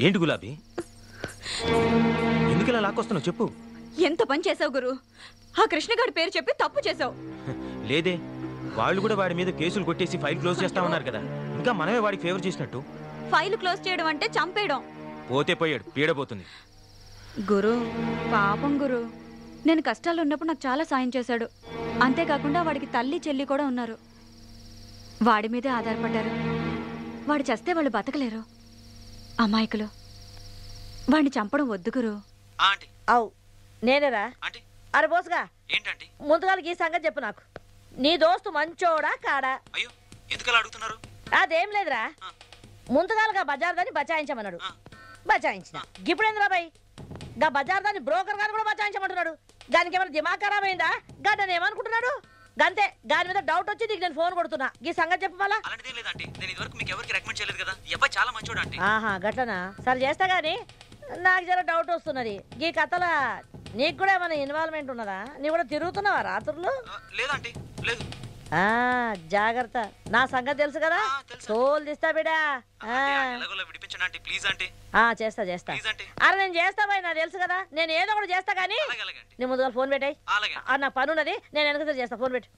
ఏంటి గులాబీ ఎందుకు ఇలా లాక్కొస్తున్నావు చెప్పు ఎంత పని చేసావు గురు ఆ కృష్ణగాడి పేరు చెప్పి తప్పు చేసావు లేదే వాళ్ళు కూడా వాడి మీద కేసులు కొట్టేసి ఫైల్ క్లోజ్ చేస్తా ఉన్నారు కదా ఇంకా మనమే వాడికి ఫేవర్ చేసినట్టు ఫైల్ క్లోజ్ చేయడం అంటే చంపేయడం పోతే పోయాడు పీడబోతుంది గురు పాపం గురు నేను కష్టాలు ఉన్నప్పుడు నాకు చాలా సాయం చేశాడు అంతేకాకుండా వాడికి తల్లి చెల్లి కూడా ఉన్నారు వాడి మీదే ఆధారపడ్డారు వాడు చస్తే వాళ్ళు బతకలేరు అమాయకులు వాడిని చంపడం వద్దు గురు ఆంటీ అవు నేనేరా ఆంటీ అరే బోసుగా ఏంటంటే ముందుగాలకి ఈ సంగతి చెప్పు నాకు నీ దోస్తు మంచోడా కాడా అయ్యో ఎందుకలా అడుగుతున్నారు అదేం లేదురా ఆ. ముందుగాలుగా బజార్ దాన్ని బచాయించమన్నాడు ఆ. బచాయించిన ఇప్పుడేంద్రా బాయ్ గా బజార్ దాన్ని బ్రోకర్ గారు కూడా బచాయించమంటున్నాడు దానికి ఏమైనా దిమాగ్ ఖరాబ్ అయిందా గా నన్ను ఏమనుకుంటున్నాడు గంతే దాని మీద డౌట్ వచ్చి నీకు నేను ఫోన్ కొడుతున్నా ఈ సంగతి చెప్పు మళ్ళా అలాంటిదే లేదంటే నేను ఇదివరకు మీకు ఎవరికి రికమెండ్ చేయలేదు కదా ఈ అబ్బాయి చాలా మంచోడు అంటే ఆహా గట్లనా సరే చేస్తా గానీ నాకు జర డౌట్ వస్తున్నది ఈ కథల నీకు కూడా ఏమైనా ఇన్వాల్వ్మెంట్ ఉన్నదా నీ కూడా తిరుగుతున్నావా రాత్రులు లేదంటే లేదు ఆ జాగ్రత్త నా సంగతి తెలుసు కదా ఆ, తెలుసు. తోలు తీస్తా బిడా ఆ. ఎలాగోలా విడిపించండి అంటే ప్లీజ్ అంటే ఆ, చేస్తా చేస్తా ప్లీజ్ అంటే అరే నేను చేస్తా బాయ్ నాకు తెలుసు కదా నేను ఏదో ఒకటి చేస్తా కానీ అలాగే అలాగే అంటే నీ ముందుగా ఫోన్ పెట్టాయి అలాగే ఆ నాకు పని ఉన్నది నేను వెనక చేస్తా ఫోన్ పెట్టు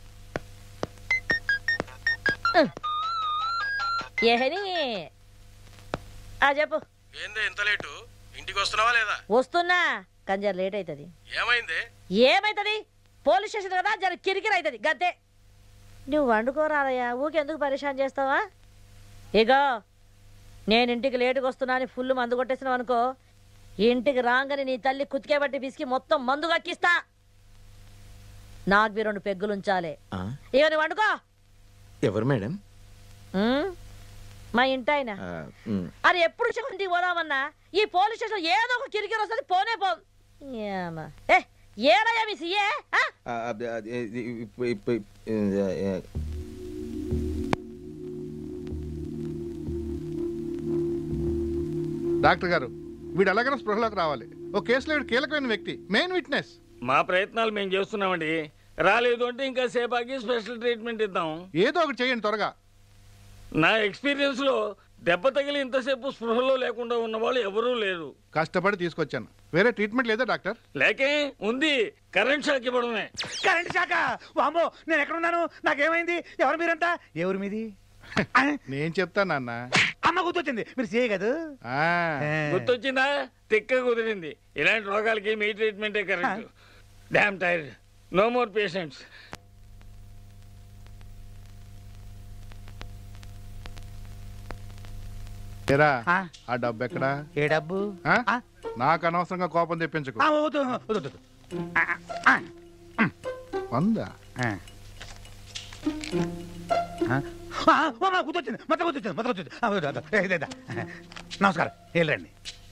ఏహని ఆ చెప్పు ఏంది ఇంత లేటు ఇంటికి వస్తున్నావా లేదా వస్తున్నా కానీ జర లేట్ అవుతుంది ఏమైంది ఏమైతుంది పోలీస్ స్టేషన్ కదా జర కిరికిరి అవుతుంది గంతే నువ్వు వండుకోరాదయ్యా ఊకెందుకు పరిశాన్ చేస్తావా ఇగో నేను ఇంటికి లేటుగా వస్తున్నా అని ఫుల్ మందు కొట్టేసినావు అనుకో ఇంటికి రాగానే నీ తల్లి కుతికే బట్టి పిసికి మొత్తం మందు కక్కిస్తా నాకు మీరు రెండు పెగ్గులు ఉంచాలి ఇక నువ్వు వండుకో ఎవరు మేడం ఉమ్, మా ఇంటాయన అది ఎప్పుడు చెకుంటి పోదామన్నా ఈ పోలీస్ స్టేషన్ ఏదో ఒక కిరికిరి వస్తుంది పోనే పో ఏమా. ఏ ఏడయ్యా మీ సీఏ ఆ? డాక్టర్ గారు వీడు ఎలాగైనా స్పృహలోకి రావాలి ఓ కేసులో వీడు కీలకమైన వ్యక్తి మెయిన్ విట్నెస్ మా ప్రయత్నాలు మేము చేస్తున్నామండి రాలేదు అంటే ఇంకా సేపాకి స్పెషల్ ట్రీట్మెంట్ ఇద్దాం ఏదో ఒకటి చేయండి త్వరగా నా ఎక్స్పీరియన్స్ లో దెబ్బ తగిలి ఇంతసేపు స్పృహలో లేకుండా ఉన్న వాళ్ళు ఎవరూ లేరు కష్టపడి తీసుకొచ్చాను వేరే ట్రీట్మెంట్ లేదా డాక్టర్ లేకే ఉంది కరెంట్ షాక్ ఇవ్వడమే కరెంట్ శాఖ వామ్మో నేను ఎక్కడ ఉన్నాను నాకేమైంది ఎవరు మీరంతా ఎవరు మీది ఆ, నేను చెప్తాను నాన్న అమ్మ గుర్తొచ్చింది మీరు సీఏ కదా ఆ, గుర్తొచ్చిందా తిక్క కుదిరింది ఇలాంటి రోగాలకి మీ ట్రీట్మెంటే కరెక్ట్ డామ్ టైర్ నో మోర్ పేషెంట్స్ ఏరా ఆ, ఆ డబ్బు ఎక్కడా ఏ డబ్బు ఆ? ఆ, నాకు అనవసరంగా కోపం తెప్పించకు ఆ, వద్దు, వద్దు, వద్దు, వద్దు. ఆ, ఆ, వందా ఆ. ఆ, ఆ, ఓ, మా గుర్తొచ్చింది మొత్తం గుర్తొచ్చింది మొత్తం గుర్తొచ్చింది ఆ, వద్దు, వద్దు. ఏ, ఇదే, ఇదే. నమస్కారం వెళ్ళండి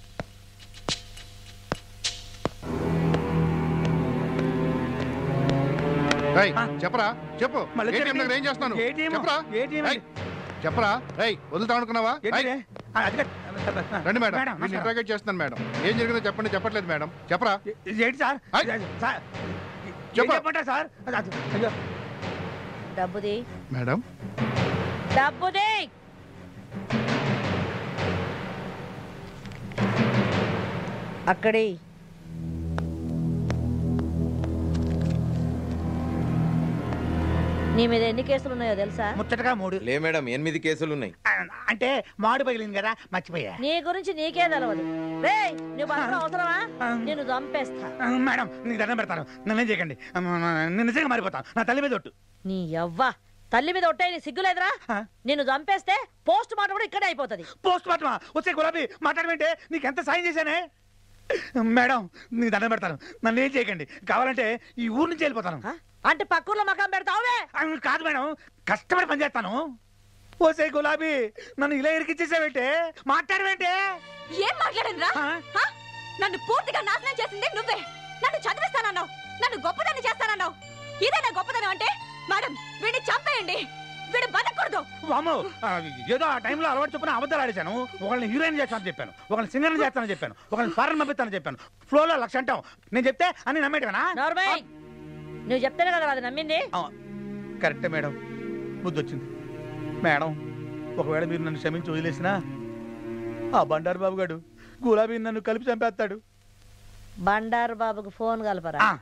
రేయ్, ఆ. చెప్పరా చెప్పు మళ్ళీ ATM చెప్పండి. దగ్గర ఏం చేస్తున్నాను ATM? చెప్పరా ATM రేయ్, చెప్పరా రేయ్ వదులుతా అనుకున్నావా ఏంటి రేయ్, ఇది? ఆ, అది కాదు. రండి మేడం మేడం, వీడిని నమస్కారం. ఇంట్రాగేట్ చేస్తున్నాను మేడం ఏం జరిగిందో చెప్పండి చెప్పట్లేదు మేడం చెప్పరా ఏ- ఏంటి సార్ ఆయ్. సార్ ఏం చెప్పు. చెప్పంటారు సార్ అది- అది- అయ్యో. డబ్బుది మేడం డబ్బుది అక్కడి నీ మీద ఎన్ని కేసులు ఉన్నాయో తెలుసా ముచ్చటగా మూడు లే మేడం ఎనిమిది కేసులు ఉన్నాయి ఆ, అంటే మాడు పగిలింది కదా మర్చిపోయా నీ గురించి నీకే తెలవదు రే నువ్వు బతకడం అవసరమా నేను చంపేస్తా ఆ, మేడం నీకు దండం పెడతాను నన్నేం చేయకండి ఆ, నేను నిజంగా మారిపోతాను నా తల్లి మీద ఒట్టు నీ యవ్వ తల్లి మీద ఒట్టే నీ సిగ్గులేదురా ఆ? నిన్ను చంపేస్తే పోస్ట్ మార్టం కూడా ఇక్కడే అయిపోతుంది పోస్ట్ మార్టమా వచ్చే గులాబీ మాట్లాడమంటే నీకు ఎంత సాయం చేశానే మేడం నీకు దండం పెడతాను నన్ను ఏం చేయకండి కావాలంటే ఈ ఊరు నుంచి వెళ్ళిపోతాను ఆ? అంటే పక్కూర్లో మకాం పెడతావే ఆ, కాదు మేడం కష్టపడి పని చేస్తాను ఓసే గులాబీ నన్ను ఇలా ఇరికిచ్చేసావేంటే మాట్లాడవేంటే ఏం మాట్లాడనురా ఆ? హ? నన్ను పూర్తిగా నాశనం చేసింది నువ్వే నన్ను చదివిస్తానన్నావు నన్ను గొప్పదాన్ని చేస్తానన్నావు ఇదే నా గొప్పదనం అంటే మేడం వీడిని చంపేయండి వీడు బతకూడదు వామ్మో ఆ, ఏదో ఆ టైంలో అలవాటు చొప్పున అబద్ధాలు ఆడేశాను ఒకళ్ళని హీరోయిన్ చేస్తానని చెప్పాను ఒకళ్ళని సింగర్ చేస్తానని చెప్పాను ఒకళ్ళని ఫారెన్ పంపిస్తానని చెప్పాను ఫ్లోలో లక్ష అంటాం నేను చెప్తే అన్ని నమ్మేటవేనా నోర్మై నువ్వు చెప్తేనే కదా అది నమ్మింది కరెక్టే మేడం బుద్ధి వచ్చింది మేడం ఒకవేళ మీరు నన్ను క్షమించి వదిలేసినా ఆ బండారు బాబు గారు గులాబీ నన్ను కలిపి చంపేస్తాడు బండారు బాబుకు ఫోన్ కలపరా ఆ.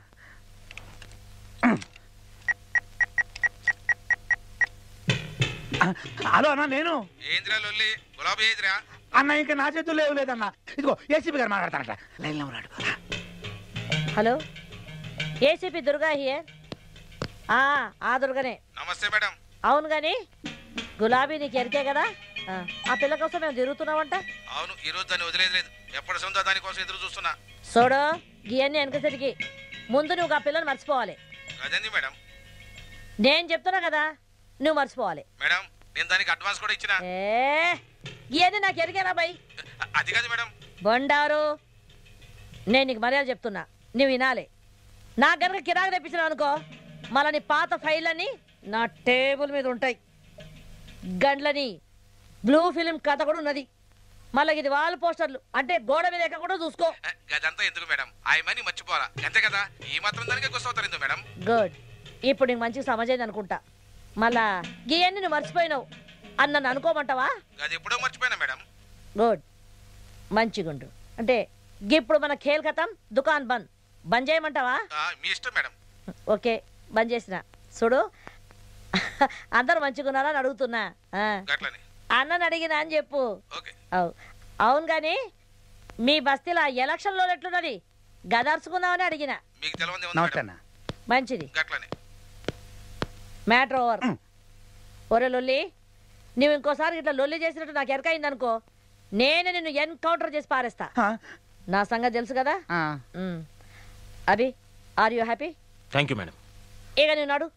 హలో అన్న నేను ఏంద్రా లొల్లి గులాబీ ఏంద్రా అన్న ఇంకా నా చేతుల్లో లేవు లేదన్న ఇదిగో ఏసీపీ గారు మాట్లాడతానట లైన్లో ఉన్నాడు హలో ఏసీపీ దుర్గా హియర్ ఆ ఆ దుర్గనే నమస్తే మేడం అవును గాని గులాబీ నీకు ఎరికే కదా ఆ, ఆ పిల్ల కోసం మేము తిరుగుతున్నామంట అవును ఈ రోజు దాన్ని వదిలేదు లేదు ఎప్పటి సొంత దానికోసం ఎదురు చూస్తున్నా చూడు ఇవన్నీ వెనకసరికి ముందు నువ్వు ఆ పిల్లని మర్చిపోవాలి అదేంది మేడం నేను చెప్తున్నా కదా నువ్వు మర్చిపోవాలి మేడం నేను దానికి అడ్వాన్స్ కూడా ఇచ్చిన ఏ ఇవన్నీ నాకు ఎరికేనా బై అది కాదు మేడం బొండారు నేను నీకు మర్యాద చెప్తున్నా నువ్వు వినాలి నా గనక కిరాకు తెప్పించినావు అనుకో మళ్ళీ నీ పాత ఫైళ్ళని నా టేబుల్ మీద ఉంటాయి గండ్లని బ్లూ ఫిలిం కథ కూడా ఉన్నది మళ్ళీ ఇది వాల్ పోస్టర్లు అంటే గోడ మీద ఎక్క కూడా చూసుకో ఏ, గదంతా ఎందుకు మేడం ఆ మనీ మర్చిపోవాలా అంతే కదా ఈ మాత్రం దానికే గుర్తవుతారు ఎందుకు మేడం గుడ్ ఇప్పుడు నీకు మంచిగా సమజైంది అనుకుంటా మళ్ళా గీయన్ని నువ్వు మర్చిపోయినావు అని నన్ను అనుకోమంటావా అది ఎప్పుడో మర్చిపోయినా మేడం గుడ్ మంచిగుండు అంటే ఇప్పుడు మన ఖేల్ ఖతం దుకాన్ బంద్ బంద్ చేయమంటావా ఆ, మీ ఇష్టం మేడం ఓకే బంద్ చేసిన చూడు అందరూ మంచిగున్నారా అని అడుగుతున్నా ఆ. గట్లని అన్నని అడిగినా అని చెప్పు ఓకే అవు అవును కానీ మీ బస్తీలో ఎలక్షన్లో ఎట్లున్నది గదర్చుకుందామని అడిగిన మీకు తెలవంది ఉంది నమస్తే మేడం అన్న మంచిది గట్లని మ్యాటర్ ఓవర్ మ్. ఒరే లొల్లి నువ్వు ఇంకోసారి ఇట్లా లొల్లి చేసినట్టు నాకు ఎరకైందనుకో నేనే నిన్ను ఎన్కౌంటర్ చేసి పారేస్తా ఆ, నా సంగతి తెలుసు కదా ఆ. మ్. Abhi are you happy thank you madam ఇక నువ్వు నాడు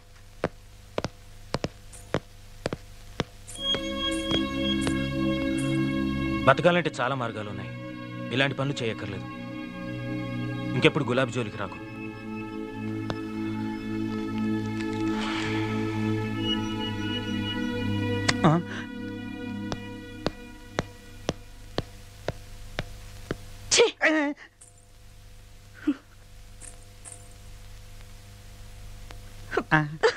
బతకాలంటే చాలా మార్గాలు ఉన్నాయి ఇలాంటి పనులు చేయక్కర్లేదు ఇంకెప్పుడు గులాబీ జోలికి రాకు ఆ. ఏ. ఆ.